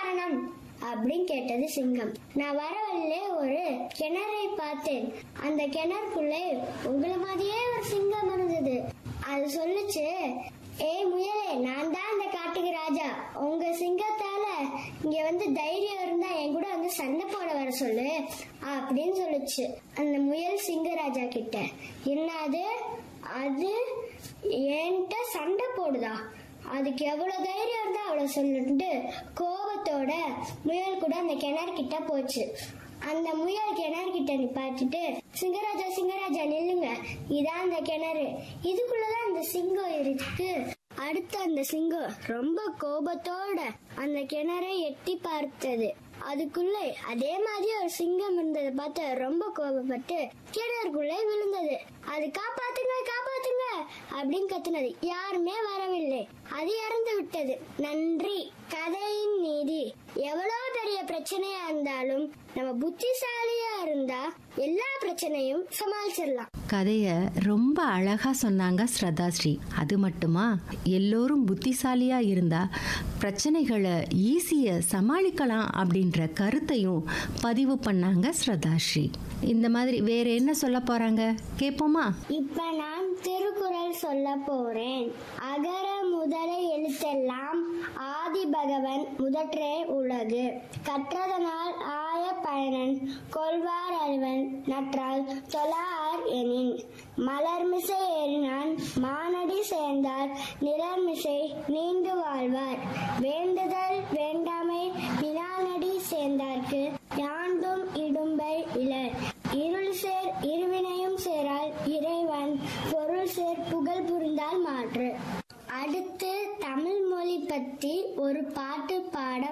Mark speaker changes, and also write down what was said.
Speaker 1: காரணம் அப்படின்னு கேட்டது சிங்கம் நான் வர வழியிலே ஒரு கிணறை பார்த்தேன் அந்த கிணறுக்குள்ளே உங்களை மாதிரியே ஒரு சிங்கம் இருந்தது அது சொல்லுச்சு ஏய் முயலே நான் தான் இந்த காட்டுக்கு ராஜா உங்க சிங்கத்தால இங்க வந்து தைரியம் இருந்தா என் கூட வந்து சண்டை போட வர சொல்லு அப்படின்னு சொல்லுச்சு அந்த முயல் சிங்கராஜா கிட்ட என்னது அது என்கிட்ட சண்டை போடுதா அதுக்கு எவ்வளவு தைரியம் இருந்தா அவ்வளவு சொல்லிட்டு கோபத்தோட முயல் கூட அந்த கிணறு கிட்ட போச்சு அந்த முயல் கிணறு கிட்ட நிப்பாட்டிட்டு சிங்கராஜா சிங்கராஜா நில்லுங்க இதான் அந்த கிணறு இதுக்குள்ளதான் அந்த சிங்கம் இருக்கு அடுத்து அந்த சிங்கம் ரொம்ப கோபத்தோட அந்த கிணறை எட்டி பார்த்தது அதுக்குள்ளே அதே மாதிரி ஒரு சிங்கம் இருந்ததை பார்த்து ரொம்ப கோபப்பட்டு கிணறுக்குள்ளே விழுந்தது அது காப்பாத்துங்க காப்பாத்துங்க அப்படின்னு கத்துனது யாருமே வரவில்லை அது இறந்து விட்டது நன்றி கதையின் நீதி எவ்வளவு பெரிய பிரச்சனையா இருந்தாலும் நம்ம புத்திசாலியா இருந்தா எல்லா பிரச்சனையும் சமாளிச்சிடலாம்
Speaker 2: கதைய ரொம்ப அழகா சொன்னாங்க ஸ்ரதாஸ்ரீ அது மட்டுமா எல்லோரும் புத்திசாலியா இருந்தா பிரச்சனைகளை ஈஸியா சமாளிக்கலாம் அப்படின்ற கருத்தையும் பதிவு பண்ணாங்க ஸ்ரதாஸ்ரீ இந்த மாதிரி வேற என்ன சொல்ல போறாங்க கேட்போமா
Speaker 1: இப்ப நான் திருக்குறள் சொல்ல போறேன் அகர முதல எழுத்தெல்லாம் ஆதி பகவன் முதற்றே உலகு கற்றதனால் ஆய பயனன் கொள்வார் அல்வன் நற்றால் தொழார் எனின் மலர்மிசை ஏறினான் மானடி சேர்ந்தார் நிலர்மிசை நீண்டு வாழ்வார் வேண்டுதல் வேண்டும்